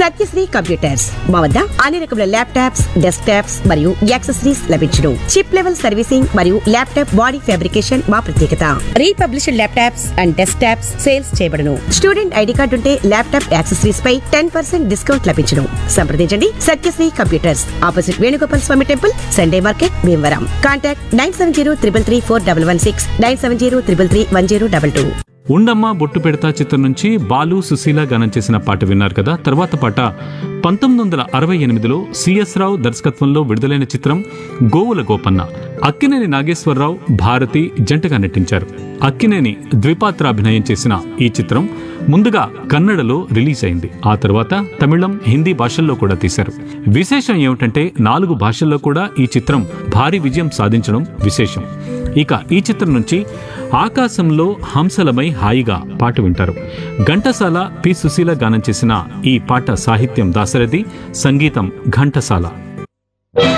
Satyasri computers మా వద్ద అన్ని రకముల ల్యాప్టాప్స్ డెస్క్ టాప్స్ మరియు యాక్సెసరీస్ లభించును చిప్ లెవెల్ సర్వీసింగ్ మరియు ల్యాప్టాప్ బాడీ ఫ్యాబ్రికేషన్ మా ప్రత్యేకత republished laptops and desktops sales చేయబడును స్టూడెంట్ ఐడి కార్డు ఉంటే ల్యాప్టాప్ యాక్సెసరీస్ పై టెన్ పర్సెంట్ డిస్కౌంట్ లభించును సంప్రదించండి Satyasri computers opposite Venugopal Swamy temple Sunday market Bhimavaram contact nine seven zero triple three four double one six nine seven zero triple three one zero double two Undamma Bottu Pedata చిత్రం నుంచి బాలు సుశీల గానం చేసిన పాట విన్నారు కదా తర్వాత పాట పంతొమ్మిది వందల అరవై ఎనిమిదిలో సిఎస్ రావు దర్శకత్వంలో విడుదలైన చిత్రం గోవుల గోపన్న అక్కినేని నాగేశ్వరరావు భారతి జంటగా నటించారు అక్కినేని ద్విపాత్రాభినయం చేసిన ఈ చిత్రం ముందుగా కన్నడలో రిలీజ్ అయింది ఆ తర్వాత తమిళం హిందీ భాషల్లో కూడా తీశారు విశేషం ఏమిటంటే నాలుగు భాషల్లో కూడా ఈ చిత్రం భారీ విజయం సాధించడం విశేషం ఇక ఈ చిత్రం నుంచి ఆకాశంలో హంసలమై హాయిగా పాట వింటారు ఘంటసాల పి సుశీల గానం చేసిన ఈ పాట సాహిత్యం దాశరథి సంగీతం ఘంటసాల